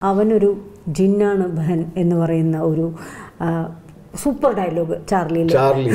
അവനൊരു ജിന്നാണ് ബഹൻ എന്ന് പറയുന്ന ഒരു ആ, സൂപ്പർ ഡയലോഗ് ചാർലിയിൽ ചാർലി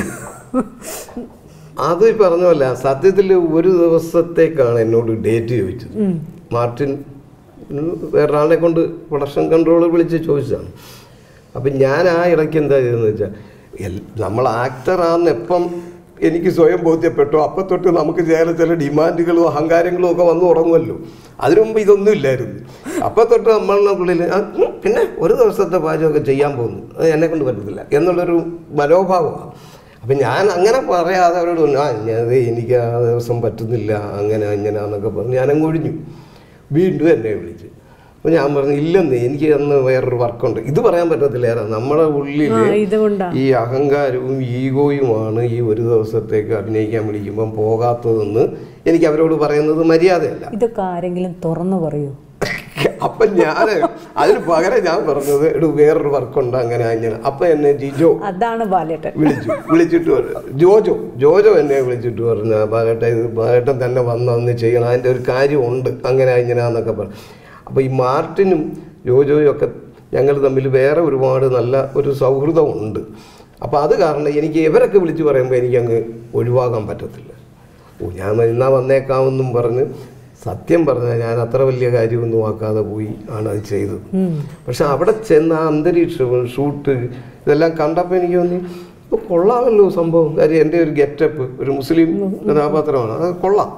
അത് ഈ പറഞ്ഞ പോലെ സത്യത്തിൽ ഒരു ദിവസത്തേക്കാണ് എന്നോട് ഡേറ്റ് ചോദിച്ചത് മാർട്ടിൻ ഉം, വേറൊരാളെ കൊണ്ട് പ്രൊഡക്ഷൻ കൺട്രോളർ വിളിച്ച് ചോദിച്ചതാണ് അപ്പം ഞാൻ ആ ഇടയ്ക്ക് എന്താ ചെയ്തതെന്ന് വെച്ചാൽ എൽ- നമ്മൾ ആക്ടറാന്ന് എപ്പം എനിക്ക് സ്വയം ബോധ്യപ്പെട്ടു അപ്പം തൊട്ട് നമുക്ക് ചില ചില ഡിമാൻഡുകളും അഹങ്കാരങ്ങളും ഒക്കെ വന്നു തുടങ്ങുമല്ലോ അതിനു മുമ്പ് ഇതൊന്നും ഇല്ലായിരുന്നു അപ്പം തൊട്ട് നമ്മളുടെ ഉള്ളിൽ "ആ, ഉം, പിന്നെ ഒരു ദിവസത്തെ പാചകമൊക്കെ ചെയ്യാൻ പോകുന്നു അത് എന്നെ കൊണ്ട് പറ്റത്തില്ല എന്നുള്ളൊരു മനോഭാവമാണ് അപ്പം ഞാൻ അങ്ങനെ പറയാതെ അവരോട് പറഞ്ഞു ആ ഞാൻ ദേ എനിക്ക് ആ ദിവസം പറ്റുന്നില്ല അങ്ങനെ അങ്ങനെ എന്നൊക്കെ പറഞ്ഞ് ഞാനങ്ങ് ഒഴിഞ്ഞു വീണ്ടും എന്നെ വിളിച്ച് അപ്പോൾ ഞാൻ പറഞ്ഞു ഇല്ലെന്ന് എനിക്ക് അന്ന് വേറൊരു വർക്കുണ്ട് ഇത് പറയാൻ പറ്റത്തില്ല നമ്മുടെ ഉള്ളിൽ ആ ഇതുകൊണ്ടാ ഈ അഹങ്കാരവും ഈഗോയുമാണ് ഈ ഒരു ദിവസത്തേക്ക് അഭിനയിക്കാൻ വിളിക്കുമ്പം പോകാത്തതെന്ന് എനിക്ക് അവരോട് പറയുന്നത് മര്യാദയല്ല ഇതൊക്കെ ആരെങ്കിലും തുറന്നു പറയൂ അപ്പൊ ഞാൻ അതിന് പകരം ഞാൻ പറഞ്ഞത് എടൂ വേറൊരു വർക്കുണ്ട് അങ്ങനെ അങ്ങനെ അപ്പൊ എന്നെ ജിജോ അതാണ് ബാലേട്ടൻ വിളിച്ചു വിളിച്ചിട്ട് പറഞ്ഞു ജോജോ ജോജോ എന്നെ വിളിച്ചിട്ട് പറഞ്ഞു ബാലേട്ട ഇത് ബാലേട്ടൻ തന്നെ വന്ന് അന്ന് ചെയ്യണം അതിൻ്റെ ഒരു കാര്യമുണ്ട് അങ്ങനെ ഇങ്ങനെയാന്നൊക്കെ പറഞ്ഞു അപ്പോൾ ഈ മാർട്ടിനും ജോജോയും ഒക്കെ ഞങ്ങൾ തമ്മിൽ വേറെ ഒരുപാട് നല്ല ഒരു സൗഹൃദമുണ്ട് അപ്പോൾ അത് കാരണം എനിക്ക് ഇവരൊക്കെ വിളിച്ച് പറയുമ്പോൾ എനിക്കങ്ങ് ഒഴിവാക്കാൻ പറ്റത്തില്ല ഓ ഞാൻ എന്നാ വന്നേക്കാമെന്നും പറഞ്ഞ് സത്യം പറഞ്ഞാൽ ഞാൻ അത്ര വലിയ കാര്യമൊന്നും ആക്കാതെ പോയി ആണ് അത് ചെയ്തത് പക്ഷെ അവിടെ ചെന്ന് ആ അന്തരീക്ഷവും ഷൂട്ട് ഇതെല്ലാം കണ്ടപ്പോൾ എനിക്ക് തോന്നി ഇപ്പോൾ കൊള്ളാമല്ലോ സംഭവം കാര്യം എൻ്റെ ഒരു ഗെറ്റപ്പ് ഒരു മുസ്ലിം കഥാപാത്രമാണ് അത് കൊള്ളാം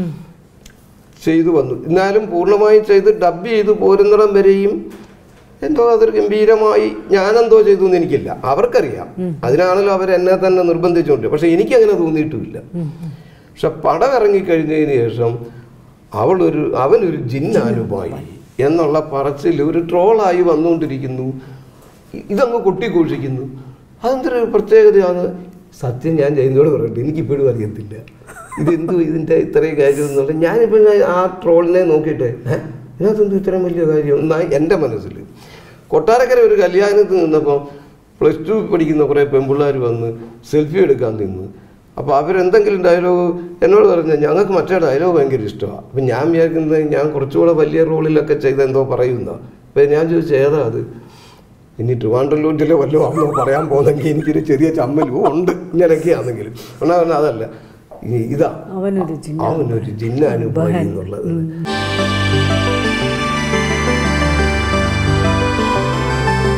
ചെയ്തു വന്നു എന്നാലും പൂർണ്ണമായും ചെയ്ത് ഡബ് ചെയ്ത് പോരുന്നിടം വരെയും എന്തോ അതൊരു ഗംഭീരമായി ഞാനെന്തോ ചെയ്തു എന്ന് എനിക്കില്ല അവർക്കറിയാം അതിനാണല്ലോ അവർ എന്നെ തന്നെ നിർബന്ധിച്ചുകൊണ്ട് പക്ഷെ എനിക്കങ്ങനെ തോന്നിയിട്ടുമില്ല പക്ഷെ പടം ഇറങ്ങിക്കഴിഞ്ഞതിന് ശേഷം അവളൊരു അവനൊരു ജിന്നാനുമായി എന്നുള്ള പറച്ചിൽ ഒരു ട്രോളായി വന്നുകൊണ്ടിരിക്കുന്നു ഇ- ഇതങ്ങ് കൊട്ടിഘോഷിക്കുന്നു അതെന്തൊരു പ്രത്യേകതയാണ് സത്യം ഞാൻ ചെയ്യുന്നതോട് പറയട്ടെ എനിക്കിപ്പോഴും അറിയത്തില്ല ഇതെന്തു ഇതിൻ്റെ ഇത്രയും കാര്യം എന്നുള്ള ഞാനിപ്പോൾ ആ ട്രോളിനെ നോക്കിയിട്ട് "ഏ? ഇതിനകത്തെന്ത് ഇത്രയും വലിയ കാര്യം എന്നാ എൻ്റെ മനസ്സിൽ കൊട്ടാരക്കര ഒരു കല്യാണത്തിൽ നിന്നപ്പോൾ പ്ലസ് ടു പഠിക്കുന്ന കുറേ പെൺപിള്ളേർ വന്ന് സെൽഫി എടുക്കാൻ നിന്ന് അപ്പോൾ അവരെന്തെങ്കിലും ഡയലോഗ് എന്നോട് പറഞ്ഞു ഞങ്ങൾക്ക് മറ്റേ ഡയലോഗ് ഭയങ്കര ഇഷ്ടമാണ് അപ്പം ഞാൻ വിചാരിക്കുന്നത് ഞാൻ കുറച്ചുകൂടെ വലിയ റോളിലൊക്കെ ചെയ്ത് എന്തോ പറയുന്ന അപ്പം ഞാൻ ചോദിച്ചു ഏതാ അത് ഇനി ട്രിവാൻഡ്രലൂട്ടിലെ വല്ലതും ആണോ പറയാൻ പോകുന്നെങ്കിൽ എനിക്കൊരു ചെറിയ ചമ്മലും ഉണ്ട് ഇങ്ങനെയൊക്കെയാണെങ്കിലും എന്നാൽ പറഞ്ഞാൽ അതല്ല ഈ ഇതാ അവനൊരു ജിന്ന അവനൊരു ജിന്നാനുഭവം എന്നുള്ളത്